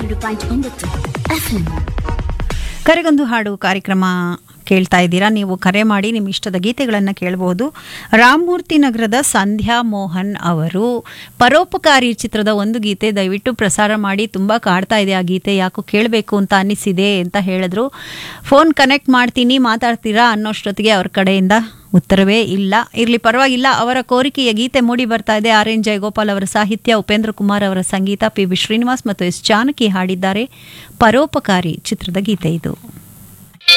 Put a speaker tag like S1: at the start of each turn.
S1: ಎರಡು ಪಾಯಿಂಟ್ ಒಂಬತ್ತು ಎಫ್ಎಂ
S2: ಕರೆಗೊಂದು ಹಾಡು ಕಾರ್ಯಕ್ರಮ ಕೇಳ್ತಾ ಇದ್ದೀರಾ ನೀವು ಕರೆ ಮಾಡಿ ನಿಮ್ಮ ಇಷ್ಟದ ಗೀತೆಗಳನ್ನು ಕೇಳಬಹುದು ರಾಮಮೂರ್ತಿ ನಗರದ ಸಂಧ್ಯಾ ಮೋಹನ್ ಅವರು ಪರೋಪಕಾರಿ ಚಿತ್ರದ ಒಂದು ಗೀತೆ ದಯವಿಟ್ಟು ಪ್ರಸಾರ ಮಾಡಿ ತುಂಬ ಕಾಡ್ತಾ ಇದೆ ಆ ಗೀತೆ ಯಾಕೋ ಕೇಳಬೇಕು ಅಂತ ಅನ್ನಿಸಿದೆ ಅಂತ ಹೇಳಿದ್ರು ಫೋನ್ ಕನೆಕ್ಟ್ ಮಾಡ್ತೀನಿ ಮಾತಾಡ್ತೀರಾ ಅನ್ನೋಷ್ಟೊತ್ತಿಗೆ ಅವ್ರ ಕಡೆಯಿಂದ ಉತ್ತರವೇ ಇಲ್ಲ ಇರಲಿ ಪರವಾಗಿಲ್ಲ ಅವರ ಕೋರಿಕೆಯ ಗೀತೆ ಮೂಡಿ ಬರ್ತಾ ಇದೆ ಆರ್ ಎನ್ ಜಯಗೋಪಾಲ್ ಅವರ ಸಾಹಿತ್ಯ ಉಪೇಂದ್ರ ಕುಮಾರ್ ಅವರ ಸಂಗೀತ ಪಿ ವಿ ಶ್ರೀನಿವಾಸ್ ಮತ್ತು ಎಸ್ ಜಾನಕಿ ಹಾಡಿದ್ದಾರೆ ಪರೋಪಕಾರಿ ಚಿತ್ರದ ಗೀತೆ ಇದು